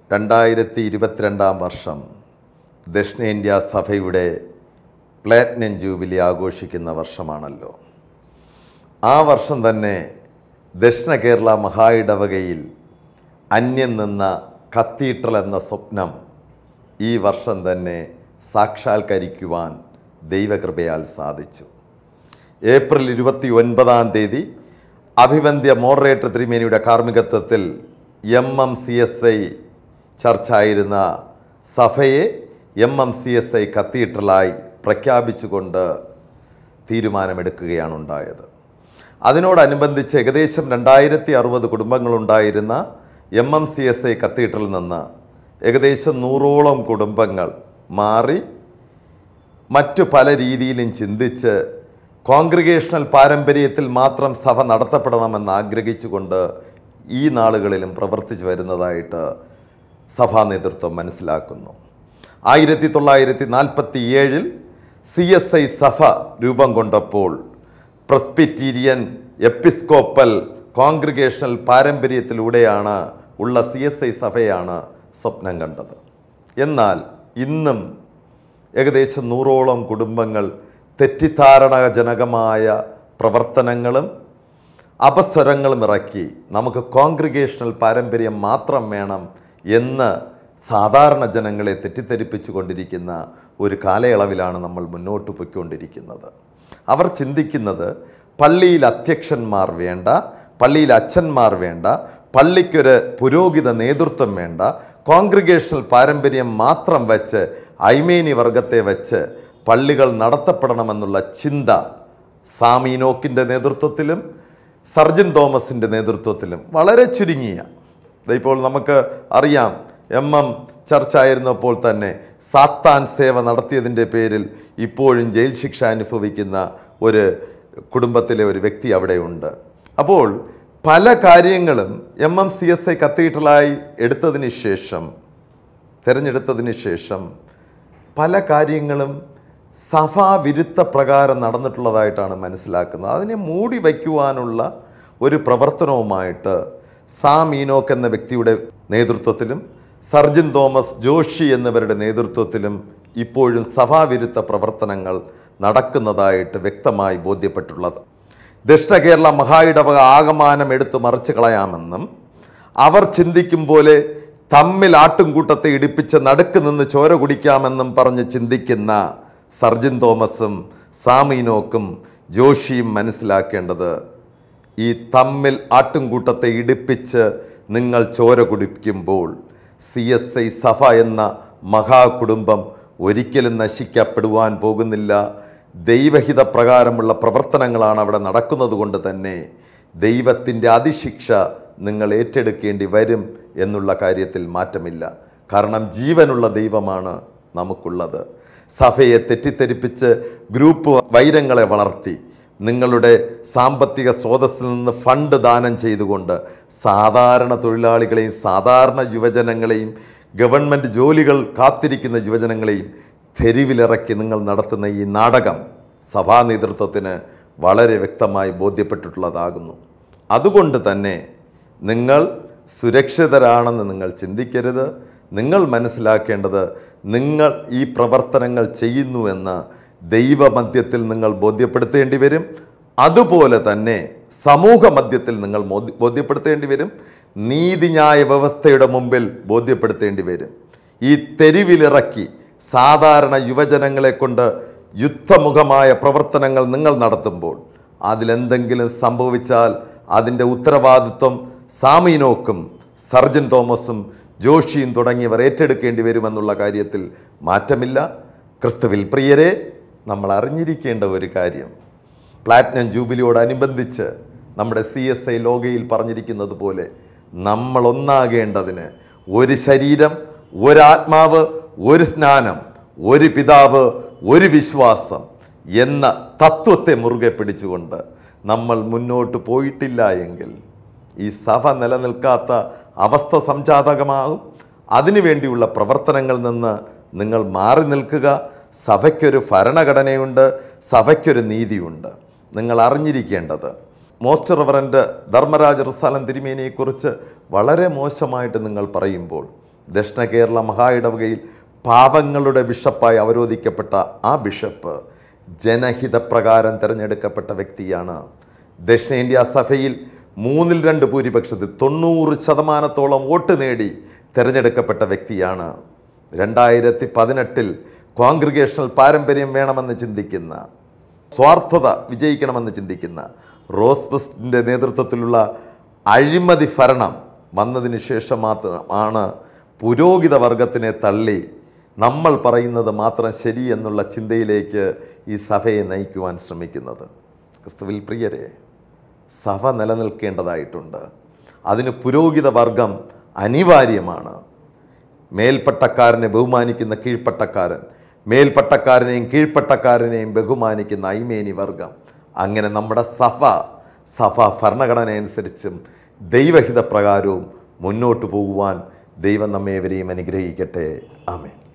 രണ്ടായിരത്തി ഇരുപത്തിരണ്ടാം വർഷം ദക്ഷിണേന്ത്യ സഭയുടെ പ്ലാറ്റിനം ജൂബിലി ആഘോഷിക്കുന്ന വർഷമാണല്ലോ ആ വർഷം തന്നെ ദക്ഷിണ കേരള മഹായിടവകയിൽ അന്യം നിന്ന കത്തീഡ്രൽ എന്ന സ്വപ്നം ഈ വർഷം തന്നെ സാക്ഷാത്കരിക്കുവാൻ ദൈവകൃപയാൽ സാധിച്ചു ഏപ്രിൽ ഇരുപത്തി ഒൻപതാം തീയതി അഭിവന്ധ്യ മോഡറേറ്റർ തിരുമേനിയുടെ കാർമ്മികത്വത്തിൽ M M C S I ചർച്ചായിരുന്ന സഭയെ M M C S I കത്തീഡ്രലായി പ്രഖ്യാപിച്ചുകൊണ്ട് തീരുമാനമെടുക്കുകയാണ് ഉണ്ടായത് അതിനോടനുബന്ധിച്ച് ഏകദേശം രണ്ടായിരത്തി അറുപത് കുടുംബങ്ങളുണ്ടായിരുന്ന M M C S I കത്തീഡ്രലിൽ നിന്ന് ഏകദേശം നൂറോളം കുടുംബങ്ങൾ മാറി മറ്റു പല രീതിയിലും ചിന്തിച്ച് കോൺഗ്രിഗേഷണൽ പാരമ്പര്യത്തിൽ മാത്രം സഭ നടത്തപ്പെടണമെന്ന് ആഗ്രഹിച്ചുകൊണ്ട് ഈ നാളുകളിലും പ്രവർത്തിച്ചു വരുന്നതായിട്ട് സഭാ നേതൃത്വം മനസ്സിലാക്കുന്നു ആയിരത്തി തൊള്ളായിരത്തി നാൽപ്പത്തി ഏഴിൽ സി എസ് ഐ സഭ രൂപം കൊണ്ടപ്പോൾ പ്രസ്പിറ്റീരിയൻ എപ്പിസ്കോപ്പൽ കോൺഗ്രിഗേഷണൽ പാരമ്പര്യത്തിലൂടെയാണ് ഉള്ള സി എസ് ഐ സഭയാണ് സ്വപ്നം കണ്ടത് എന്നാൽ ഇന്നും ഏകദേശം നൂറോളം കുടുംബങ്ങൾ തെറ്റിദ്ധാരണജനകമായ പ്രവർത്തനങ്ങളും അപസ്വരങ്ങളും ഇറക്കി നമുക്ക് കോൺഗ്രിഗേഷണൽ പാരമ്പര്യം മാത്രം വേണം എന്ന് സാധാരണ ജനങ്ങളെ തെറ്റിദ്ധരിപ്പിച്ചു കൊണ്ടിരിക്കുന്ന ഒരു കാലയളവിലാണ് നമ്മൾ മുന്നോട്ട് പോയിക്കൊണ്ടിരിക്കുന്നത് അവർ ചിന്തിക്കുന്നത് പള്ളിയിൽ അധ്യക്ഷന്മാർ വേണ്ട പള്ളിയിൽ അച്ഛന്മാർ വേണ്ട പള്ളിക്കൊരു പുരോഹിത നേതൃത്വം വേണ്ട കോൺഗ്രിഗേഷണൽ പാരമ്പര്യം മാത്രം വെച്ച് ഐമേനി വർഗത്തെ വെച്ച് പള്ളികൾ നടത്തപ്പെടണമെന്നുള്ള ചിന്ത സാമീനോക്കിൻ്റെ നേതൃത്വത്തിലും സർജൻ തോമസിൻ്റെ നേതൃത്വത്തിലും വളരെ ചുരുങ്ങിയ ദേ ഇപ്പോൾ നമുക്ക് അറിയാം എം എം ചർച്ച ആയിരുന്നപ്പോൾ തന്നെ സാത്താൻ സേവ നടത്തിയതിൻ്റെ പേരിൽ ഇപ്പോഴും ജയിൽ ശിക്ഷ അനുഭവിക്കുന്ന ഒരു കുടുംബത്തിലെ ഒരു വ്യക്തി അവിടെയുണ്ട് അപ്പോൾ പല കാര്യങ്ങളും M M C S I കത്തീഡ്രലായി എടുത്തതിന് ശേഷം തിരഞ്ഞെടുത്തതിന് ശേഷം പല കാര്യങ്ങളും സഭാവിരുദ്ധ പ്രകാരം നടന്നിട്ടുള്ളതായിട്ടാണ് മനസ്സിലാക്കുന്നത് അതിനെ മൂടി വയ്ക്കുവാനുള്ള ഒരു പ്രവർത്തനവുമായിട്ട് സാം ഈനോക്ക് എന്ന വ്യക്തിയുടെ നേതൃത്വത്തിലും സർജൻ തോമസ് ജോഷി എന്നിവരുടെ നേതൃത്വത്തിലും ഇപ്പോഴും സഭാവിരുദ്ധ പ്രവർത്തനങ്ങൾ നടക്കുന്നതായിട്ട് വ്യക്തമായി ബോധ്യപ്പെട്ടുള്ളത് ദക്ഷിണ കേരള മഹായിടവക ആകമാനം എടുത്തു മറിച്ച് കളയാമെന്നും അവർ ചിന്തിക്കും പോലെ തമ്മിൽ ആട്ടുംകൂട്ടത്തെ ഇടിപ്പിച്ച് നടുക്ക് നിന്ന് ചോര കുടിക്കാമെന്നും പറഞ്ഞ് ചിന്തിക്കുന്ന സർജിൻ തോമസും സാമീനോക്കും ജോഷിയും മനസ്സിലാക്കേണ്ടത് ഈ തമ്മിൽ ആട്ടുംകൂട്ടത്തെ ഇടിപ്പിച്ച് നിങ്ങൾ ചോര കുടിക്കുമ്പോൾ സി എസ് ഐ സഭ എന്ന മഹാകുടുംബം ഒരിക്കലും നശിക്കപ്പെടുവാൻ പോകുന്നില്ല ദൈവഹിത പ്രകാരമുള്ള പ്രവർത്തനങ്ങളാണ് അവിടെ നടക്കുന്നത് കൊണ്ട് തന്നെ ദൈവത്തിൻ്റെ അതിശിക്ഷ നിങ്ങൾ ഏറ്റെടുക്കേണ്ടി വരും എന്നുള്ള കാര്യത്തിൽ മാറ്റമില്ല കാരണം ജീവനുള്ള ദൈവമാണ് നമുക്കുള്ളത് സഭയെ തെറ്റിദ്ധരിപ്പിച്ച് ഗ്രൂപ്പ് വൈരങ്ങളെ വളർത്തി നിങ്ങളുടെ സാമ്പത്തിക സ്രോതസ്സിൽ നിന്ന് ഫണ്ട് ദാനം ചെയ്തുകൊണ്ട് സാധാരണ തൊഴിലാളികളെയും സാധാരണ യുവജനങ്ങളെയും ഗവൺമെൻറ് ജോലികൾ കാത്തിരിക്കുന്ന യുവജനങ്ങളെയും തെരുവിലിറക്കി നിങ്ങൾ നടത്തുന്ന ഈ നാടകം സഭാ നേതൃത്വത്തിന് വളരെ വ്യക്തമായി ബോധ്യപ്പെട്ടിട്ടുള്ളതാകുന്നു അതുകൊണ്ട് തന്നെ നിങ്ങൾ സുരക്ഷിതരാണെന്ന് നിങ്ങൾ ചിന്തിക്കരുത് നിങ്ങൾ മനസ്സിലാക്കേണ്ടത് നിങ്ങൾ ഈ പ്രവർത്തനങ്ങൾ ചെയ്യുന്നുവെന്ന് ദൈവമധ്യത്തിൽ നിങ്ങൾ ബോധ്യപ്പെടുത്തേണ്ടി വരും അതുപോലെ തന്നെ സമൂഹ മധ്യത്തിൽ നിങ്ങൾ മോദി- ബോധ്യപ്പെടുത്തേണ്ടി വരും നീതിന്യായ വ്യവസ്ഥയുടെ മുമ്പിൽ ബോധ്യപ്പെടുത്തേണ്ടി വരും ഈ തെരുവിലിറക്കി സാധാരണ യുവജനങ്ങളെ കൊണ്ട് യുദ്ധമുഖമായ പ്രവർത്തനങ്ങൾ നിങ്ങൾ നടത്തുമ്പോൾ അതിലെന്തെങ്കിലും സംഭവിച്ചാൽ അതിൻ്റെ ഉത്തരവാദിത്വം സാമീനോക്കും സർജൻ തോമസും ജോഷിയും തുടങ്ങിയവർ ഏറ്റെടുക്കേണ്ടി വരുമെന്നുള്ള കാര്യത്തിൽ മാറ്റമില്ല ക്രിസ്തുവിൽ പ്രിയരെ നമ്മൾ അറിഞ്ഞിരിക്കേണ്ട ഒരു കാര്യം പ്ലാറ്റിനം ജൂബിലിയോടനുബന്ധിച്ച് നമ്മുടെ സി എസ് ഐ ലോഗയിൽ പറഞ്ഞിരിക്കുന്നത് പോലെ നമ്മൾ ഒന്നാകേണ്ടതിന് ഒരു ശരീരം ഒരാത്മാവ് ഒരു സ്നാനം ഒരു പിതാവ് ഒരു വിശ്വാസം എന്ന തത്വത്തെ മുറുകെ പിടിച്ചുകൊണ്ട് നമ്മൾ മുന്നോട്ട് പോയിട്ടില്ല എങ്കിൽ ഈ സഭ നിലനിൽക്കാത്ത അവസ്ഥ സംജാതകമാകും അതിനുവേണ്ടിയുള്ള പ്രവർത്തനങ്ങളിൽ നിന്ന് നിങ്ങൾ മാറി നിൽക്കുക സഭയ്ക്കൊരു ഭരണഘടനയുണ്ട് സഭയ്ക്കൊരു നീതിയുണ്ട് നിങ്ങൾ അറിഞ്ഞിരിക്കേണ്ടത് മോസ്റ്റ് റവറൻ്റ് ധർമ്മരാജ റിസാലം തിരുമേനിയെക്കുറിച്ച് വളരെ മോശമായിട്ട് നിങ്ങൾ പറയുമ്പോൾ ദക്ഷിണ കേരള മഹാ ഇടവകയിൽ പാവങ്ങളുടെ ബിഷപ്പായി അവരോധിക്കപ്പെട്ട ആ ബിഷപ്പ് ജനഹിതപ്രകാരം തിരഞ്ഞെടുക്കപ്പെട്ട വ്യക്തിയാണ് ദക്ഷിണേന്ത്യ സഭയിൽ മൂന്നിൽ രണ്ട് ഭൂരിപക്ഷത്തിൽ തൊണ്ണൂറ് ശതമാനത്തോളം വോട്ട് നേടി തിരഞ്ഞെടുക്കപ്പെട്ട വ്യക്തിയാണ് രണ്ടായിരത്തി പതിനെട്ടിൽ കോൺഗ്രിഗേഷണൽ പാരമ്പര്യം വേണമെന്ന് ചിന്തിക്കുന്ന സ്വാർത്ഥത വിജയിക്കണമെന്ന് ചിന്തിക്കുന്ന റോസ്ബസ്റ്റിൻ്റെ നേതൃത്വത്തിലുള്ള അഴിമതി ഭരണം വന്നതിന് ശേഷം മാത്രമാണ് പുരോഹിത വർഗത്തിനെ തള്ളി നമ്മൾ പറയുന്നത് മാത്രം ശരി എന്നുള്ള ചിന്തയിലേക്ക് ഈ സഭയെ നയിക്കുവാൻ ശ്രമിക്കുന്നത് ക്രിസ്തുവിൽ പ്രിയരെ സഭ നിലനിൽക്കേണ്ടതായിട്ടുണ്ട് അതിന് പുരോഹിത വർഗം അനിവാര്യമാണ് മേൽപ്പട്ടക്കാരനെ ബഹുമാനിക്കുന്ന കീഴ്പ്പട്ടക്കാരൻ മേൽപ്പട്ടക്കാരനെയും കീഴ്പ്പട്ടക്കാരനെയും ബഹുമാനിക്കുന്ന ഐമേനി വർഗം അങ്ങനെ നമ്മുടെ സഭ സഭ ഭരണഘടന അനുസരിച്ചും ദൈവഹിത പ്രകാരവും മുന്നോട്ട് പോകുവാൻ ദൈവം നമ്മേവരെയും അനുഗ്രഹിക്കട്ടെ ആമേൻ